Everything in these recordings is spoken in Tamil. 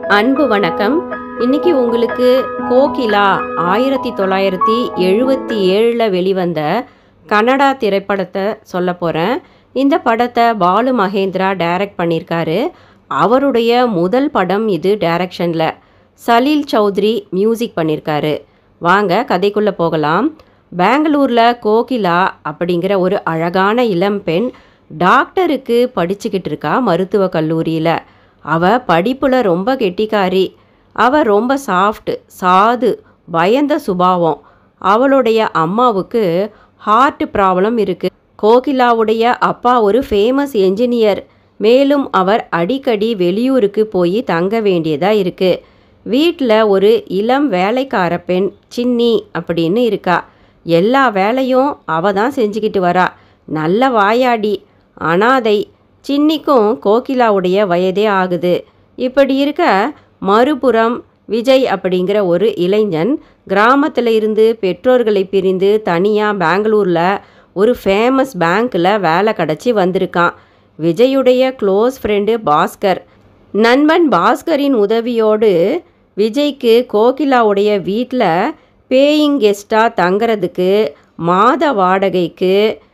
அன்பு வணக்கம் இன்னைக்கு உங்களுக்கு கோகிலா ஆயிரத்தி தொள்ளாயிரத்தி எழுபத்தி ஏழில் வெளிவந்த கன்னடா திரைப்படத்தை சொல்ல போகிறேன் இந்த படத்தை பாலு மகேந்திரா டைரக்ட் பண்ணியிருக்காரு அவருடைய முதல் படம் இது டைரக்ஷனில் சலீல் சௌத்ரி மியூசிக் பண்ணியிருக்காரு வாங்க கதைக்குள்ளே போகலாம் பெங்களூரில் கோகிலா அப்படிங்கிற ஒரு அழகான இளம்பெண் டாக்டருக்கு படிச்சுக்கிட்டு இருக்கா மருத்துவக் கல்லூரியில் அவ படிப்புல ரொம்ப கெட்டிக்காரி அவ ரொம்ப சாஃப்ட் சாது பயந்த சுபாவம் அவளுடைய அம்மாவுக்கு ஹார்ட் ப்ராப்ளம் இருக்கு கோகிலாவுடைய அப்பா ஒரு ஃபேமஸ் என்ஜினியர் மேலும் அவர் அடிக்கடி வெளியூருக்கு போய் தங்க வேண்டியதா இருக்கு வீட்டில் ஒரு இளம் வேலைக்கார பெண் சின்னி அப்படின்னு இருக்கா எல்லா வேலையும் அவ தான் செஞ்சுக்கிட்டு வரா நல்ல வாயாடி அனாதை சின்னிக்கும் கோகிலாவுடைய வயதே ஆகுது இப்படி இருக்க மறுபுறம் விஜய் அப்படிங்கிற ஒரு இளைஞன் கிராமத்தில் இருந்து பெற்றோர்களை பிரிந்து தனியாக பெங்களூரில் ஒரு ஃபேமஸ் பேங்க்கில் வேலை கிடச்சி வந்திருக்கான் விஜயுடைய க்ளோஸ் ஃப்ரெண்டு பாஸ்கர் நண்பன் பாஸ்கரின் உதவியோடு விஜய்க்கு கோகிலாவுடைய வீட்டில் பேயிங் கெஸ்ட்டாக தங்குறதுக்கு மாத வாடகைக்கு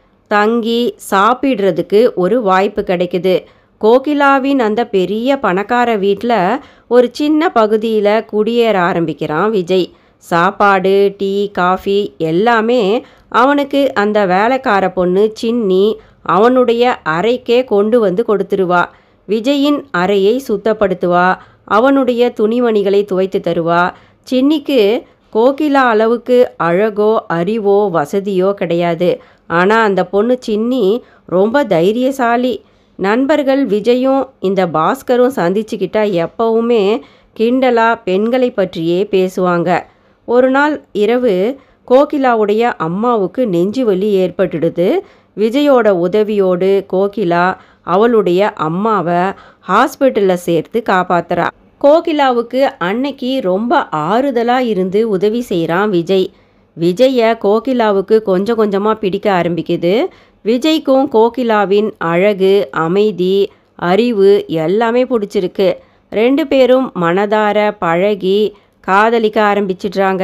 தங்கி சாப்பிடுறதுக்கு ஒரு வாய்ப்பு கிடைக்குது கோகிலாவின் அந்த பெரிய பணக்கார வீட்டில் ஒரு சின்ன பகுதியில் குடியேற ஆரம்பிக்கிறான் விஜய் சாப்பாடு டீ காஃபி எல்லாமே அவனுக்கு அந்த வேலைக்கார பொண்ணு சின்னி அவனுடைய அறைக்கே கொண்டு வந்து கொடுத்துருவா விஜயின் அறையை சுத்தப்படுத்துவா அவனுடைய துணிமணிகளை துவைத்து தருவா சின்னிக்கு கோகிலா அளவுக்கு அழகோ அறிவோ வசதியோ கிடையாது ஆனால் அந்த பொண்ணு சின்னி ரொம்ப தைரியசாலி நண்பர்கள் விஜயும் இந்த பாஸ்கரும் சந்திச்சுக்கிட்டா எப்பவுமே கிண்டலா பெண்களை பற்றியே பேசுவாங்க ஒரு நாள் இரவு கோகிலாவுடைய அம்மாவுக்கு நெஞ்சு வலி ஏற்பட்டுடுது விஜயோட உதவியோடு கோகிலா அவளுடைய அம்மாவை ஹாஸ்பிட்டலில் சேர்த்து காப்பாத்துறா கோகிலாவுக்கு அன்னைக்கு ரொம்ப ஆறுதலாக இருந்து உதவி செய்கிறான் விஜய் விஜயை கோகிலாவுக்கு கொஞ்சம் கொஞ்சமாக பிடிக்க ஆரம்பிக்குது விஜய்க்கும் கோகிலாவின் அழகு அமைதி அறிவு எல்லாமே பிடிச்சிருக்கு ரெண்டு பேரும் மனதார பழகி காதலிக்க ஆரம்பிச்சிடுறாங்க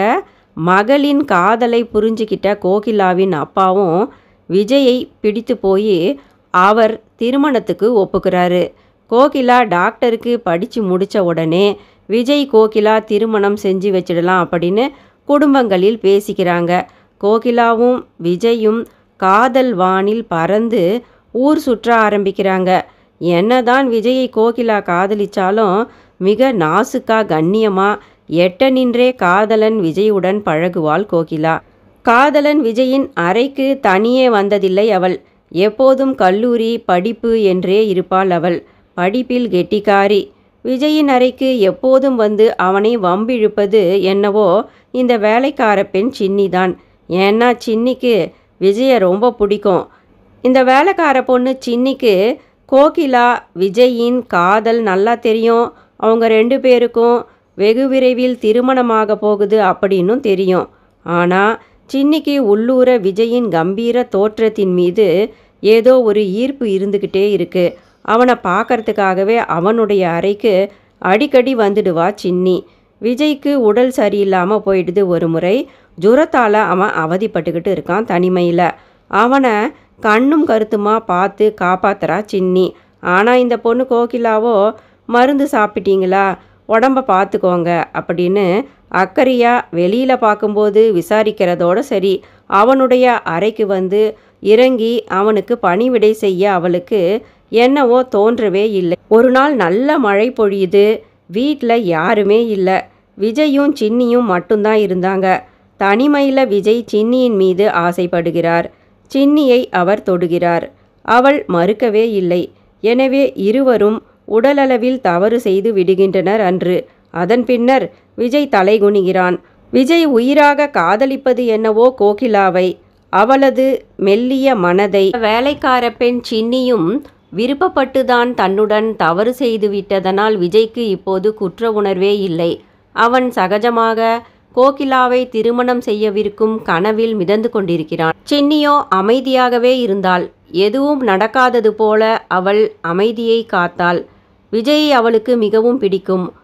மகளின் காதலை புரிஞ்சுக்கிட்ட கோகிலாவின் அப்பாவும் விஜயை பிடித்து போய் அவர் திருமணத்துக்கு ஒப்புக்கிறாரு கோகிலா டாக்டருக்கு படித்து முடித்த உடனே விஜய் கோகிலா திருமணம் செஞ்சு வச்சிடலாம் அப்படின்னு குடும்பங்களில் பேசிக்கிறாங்க கோகிலாவும் விஜயும் காதல் வானில் பறந்து ஊர் சுற்ற ஆரம்பிக்கிறாங்க என்னதான் விஜயை கோகிலா காதலிச்சாலும் மிக நாசுக்கா கண்ணியமா எட்ட நின்றே காதலன் விஜயுடன் பழகுவாள் கோகிலா காதலன் விஜயின் அறைக்கு தனியே வந்ததில்லை அவள் எப்போதும் கல்லூரி படிப்பு என்றே இருப்பாள் அவள் படிப்பில் கெட்டிக்காரி விஜயின் அறைக்கு எப்போதும் வந்து அவனை வம்பிழுப்பது என்னவோ இந்த வேலைக்கார பெண் சின்னிதான் ஏன்னா சின்னிக்கு விஜயை ரொம்ப பிடிக்கும் இந்த வேலைக்கார பொண்ணு சின்னிக்கு கோகிலா விஜயின் காதல் நல்லா தெரியும் அவங்க ரெண்டு பேருக்கும் வெகு விரைவில் திருமணமாக போகுது அப்படின்னும் தெரியும் ஆனால் சின்னிக்கு உள்ளூர விஜயின் கம்பீர தோற்றத்தின் மீது ஏதோ ஒரு ஈர்ப்பு இருந்துக்கிட்டே இருக்கு அவனை பார்க்கறதுக்காகவே அவனுடைய அறைக்கு அடிக்கடி வந்துடுவா சின்னி விஜய்க்கு உடல் சரியில்லாமல் போயிடுது ஒரு முறை ஜுரத்தால் அவன் அவதிப்பட்டுக்கிட்டு இருக்கான் தனிமையில் அவனை கண்ணும் கருத்துமா பார்த்து காப்பாத்துறா சின்னி ஆனால் இந்த பொண்ணு கோகிலாவோ மருந்து சாப்பிட்டீங்களா உடம்ப பார்த்துக்கோங்க அப்படின்னு அக்கறையாக வெளியில் பார்க்கும்போது விசாரிக்கிறதோட சரி அவனுடைய அறைக்கு வந்து இறங்கி அவனுக்கு பணிவிடை செய்ய அவளுக்கு என்னவோ தோன்றவே இல்லை ஒரு நாள் நல்ல மழை பொழியுது வீட்டில் யாருமே இல்லை விஜயும் சின்னியும் மட்டும்தான் இருந்தாங்க தனிமையில் விஜய் சின்னியின் மீது ஆசைப்படுகிறார் சின்னியை அவர் தொடுகிறார் அவள் மறுக்கவே இல்லை எனவே இருவரும் உடலளவில் தவறு செய்து விடுகின்றனர் அன்று அதன் பின்னர் விஜய் தலைகுனிகிறான் விஜய் உயிராக காதலிப்பது என்னவோ கோகிலாவை அவளது மெல்லிய மனதை வேலைக்கார பெண் சின்னியும் விருப்பப்பட்டுதான் தன்னுடன் தவறு செய்து விட்டதனால் விஜய்க்கு இப்போது குற்ற உணர்வே இல்லை அவன் சகஜமாக கோகிலாவை திருமணம் செய்யவிருக்கும் கனவில் மிதந்து கொண்டிருக்கிறான் சின்னியோ அமைதியாகவே இருந்தாள் எதுவும் நடக்காதது போல அவள் அமைதியை காத்தாள் விஜயை அவளுக்கு மிகவும் பிடிக்கும்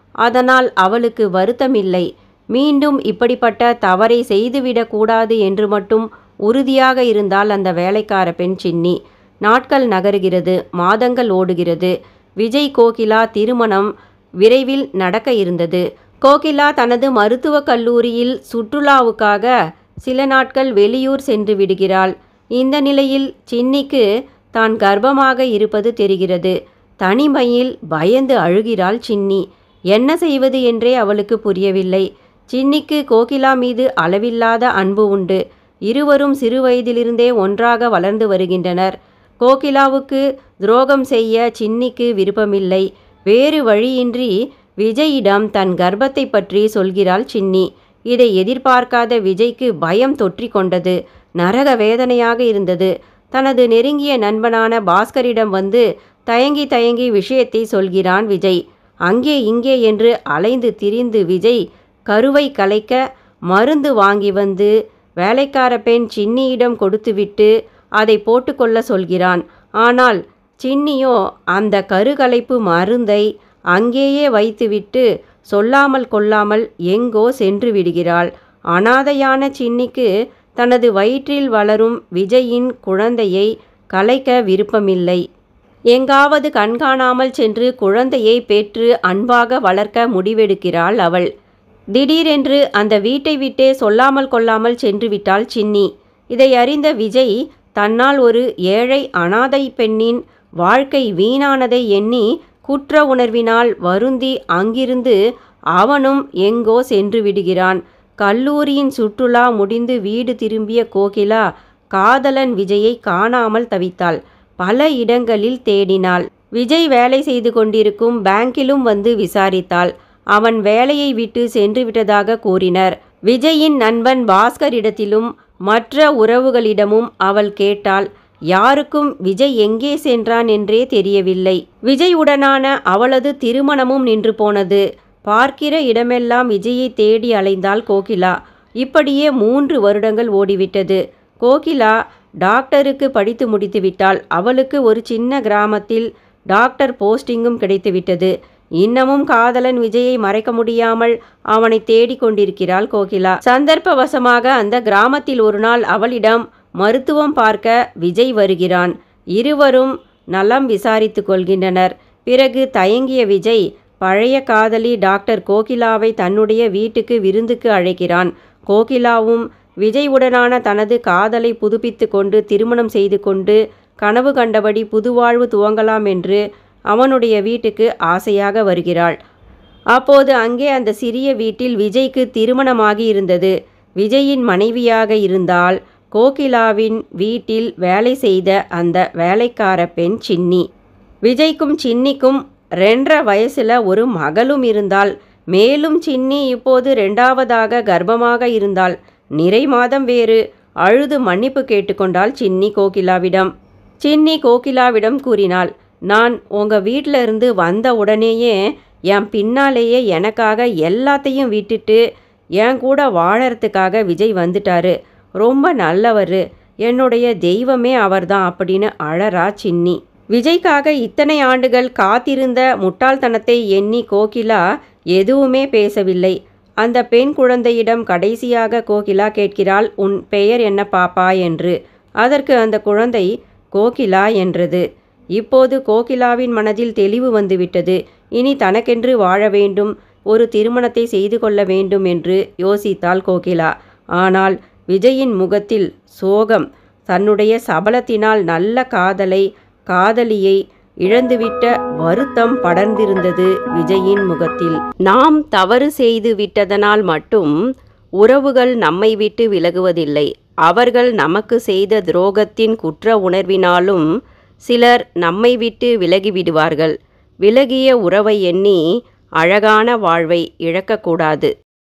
அதனால் அவளுக்கு வருத்தமில்லை மீண்டும் இப்படிப்பட்ட தவறை செய்துவிடக் கூடாது என்று மட்டும் உறுதியாக இருந்தால் அந்த வேலைக்கார பெண் சின்னி நாட்கள் நகருகிறது மாதங்கள் ஓடுகிறது விஜய் கோகிலா திருமணம் விரைவில் நடக்க இருந்தது கோகிலா தனது மருத்துவக் கல்லூரியில் சுற்றுலாவுக்காக சில நாட்கள் வெளியூர் சென்று விடுகிறாள் இந்த நிலையில் சின்னிக்கு தான் கர்ப்பமாக இருப்பது தெரிகிறது தனிமையில் பயந்து அழுகிறாள் சின்னி என்ன செய்வது என்றே அவளுக்கு புரியவில்லை சின்னிக்கு கோகிலா மீது அளவில்லாத அன்பு உண்டு இருவரும் சிறுவயதிலிருந்தே ஒன்றாக வளர்ந்து வருகின்றனர் கோகிலாவுக்கு துரோகம் செய்ய சின்னிக்கு விருப்பமில்லை வேறு வழியின்றி விஜயிடம் தன் கர்ப்பத்தை பற்றி சொல்கிறாள் சின்னி இதை எதிர்பார்க்காத விஜய்க்கு பயம் தொற்றிக் கொண்டது நரக வேதனையாக இருந்தது தனது நெருங்கிய நண்பனான பாஸ்கரிடம் வந்து தயங்கி தயங்கி விஷயத்தை சொல்கிறான் விஜய் அங்கே இங்கே என்று அலைந்து திரிந்து விஜய் கருவை கலைக்க மருந்து வாங்கி வந்து வேலைக்கார பெண் சின்னியிடம் கொடுத்துவிட்டு அதை போட்டுக்கொள்ள சொல்கிறான் ஆனால் சின்னியோ அந்த கருகலைப்பு மருந்தை அங்கேயே வைத்துவிட்டு சொல்லாமல் கொள்ளாமல் எங்கோ சென்று விடுகிறாள் அனாதையான சின்னிக்கு தனது வயிற்றில் வளரும் விஜயின் குழந்தையை கலைக்க விருப்பமில்லை எங்காவது கண்காணாமல் சென்று குழந்தையை பெற்று அன்பாக வளர்க்க முடிவெடுக்கிறாள் அவள் திடீரென்று அந்த வீட்டை விட்டே சொல்லாமல் கொள்ளாமல் சென்று விட்டாள் சின்னி இதை அறிந்த விஜய் தன்னால் ஒரு ஏழை அனாதை பெண்ணின் வாழ்க்கை வீணானதை எண்ணி குற்ற உணர்வினால் வருந்தி அங்கிருந்து அவனும் எங்கோ சென்று விடுகிறான் கல்லூரியின் சுற்றுலா முடிந்து வீடு திரும்பிய கோகிலா காதலன் விஜயை காணாமல் தவித்தாள் பல இடங்களில் தேடினாள் விஜய் வேலை செய்து கொண்டிருக்கும் பேங்கிலும் வந்து விசாரித்தாள் அவன் வேலையை விட்டு சென்று விட்டதாக கூறினர் விஜயின் நண்பன் பாஸ்கரிடத்திலும் மற்ற உறவுகளிடமும் அவள் கேட்டாள் யாருக்கும் விஜய் எங்கே சென்றான் என்றே தெரியவில்லை விஜய் உடனான அவளது திருமணமும் நின்று போனது பார்க்கிற இடமெல்லாம் விஜயை தேடி அலைந்தாள் கோகிலா இப்படியே மூன்று வருடங்கள் ஓடிவிட்டது கோகிலா டாக்டருக்கு படித்து முடித்து விட்டாள் அவளுக்கு ஒரு சின்ன கிராமத்தில் டாக்டர் போஸ்டிங்கும் கிடைத்துவிட்டது இன்னமும் காதலன் விஜயை மறைக்க முடியாமல் அவனை தேடிக் கொண்டிருக்கிறாள் கோகிலா சந்தர்ப்பவசமாக அந்த கிராமத்தில் ஒரு நாள் அவளிடம் மருத்துவம் பார்க்க விஜய் வருகிறான் இருவரும் நலம் விசாரித்து கொள்கின்றனர் பிறகு தயங்கிய விஜய் பழைய காதலி டாக்டர் கோகிலாவை தன்னுடைய வீட்டுக்கு விருந்துக்கு அழைக்கிறான் கோகிலாவும் விஜய் உடனான தனது காதலை புதுப்பித்து கொண்டு திருமணம் செய்து கொண்டு கனவு கண்டபடி புதுவாழ்வு துவங்கலாம் என்று அவனுடைய வீட்டுக்கு ஆசையாக வருகிறாள் அப்போது அங்கே அந்த சிறிய வீட்டில் விஜய்க்கு திருமணமாகி இருந்தது விஜயின் மனைவியாக இருந்தால் கோகிலாவின் வீட்டில் வேலை செய்த அந்த வேலைக்கார பெண் சின்னி விஜய்க்கும் சின்னிக்கும் ரெண்டரை வயசுல ஒரு மகளும் இருந்தாள் மேலும் சின்னி இப்போது ரெண்டாவதாக கர்ப்பமாக இருந்தாள் நிறை மாதம் வேறு அழுது மன்னிப்பு கேட்டுக்கொண்டாள் சின்னி கோகிலாவிடம் சின்னி கோகிலாவிடம் கூறினாள் நான் உங்க வீட்டில் இருந்து வந்த உடனேயே என் பின்னாலேயே எனக்காக எல்லாத்தையும் விட்டுட்டு என் கூட வாழறதுக்காக விஜய் வந்துட்டாரு ரொம்ப நல்லவர் என்னுடைய தெய்வமே அவர்தான் அப்படின்னு அழறா சின்னி விஜய்க்காக இத்தனை ஆண்டுகள் காத்திருந்த முட்டாள்தனத்தை எண்ணி கோகிலா எதுவுமே பேசவில்லை அந்த பெண் குழந்தையிடம் கடைசியாக கோகிலா கேட்கிறாள் உன் பெயர் என்ன பாப்பா என்று அதற்கு அந்த குழந்தை கோகிலா என்றது இப்போது கோகிலாவின் மனதில் தெளிவு வந்துவிட்டது இனி தனக்கென்று வாழ வேண்டும் ஒரு திருமணத்தை செய்து கொள்ள வேண்டும் என்று யோசித்தாள் கோகிலா ஆனால் விஜயின் முகத்தில் சோகம் தன்னுடைய சபலத்தினால் நல்ல காதலை காதலியை இழந்துவிட்ட வருத்தம் படர்ந்திருந்தது விஜயின் முகத்தில் நாம் தவறு செய்து விட்டதனால் மட்டும் உறவுகள் நம்மை விட்டு விலகுவதில்லை அவர்கள் நமக்கு செய்த துரோகத்தின் குற்ற உணர்வினாலும் சிலர் நம்மை விட்டு விலகிவிடுவார்கள் விலகிய உறவை எண்ணி அழகான வாழ்வை இழக்கக்கூடாது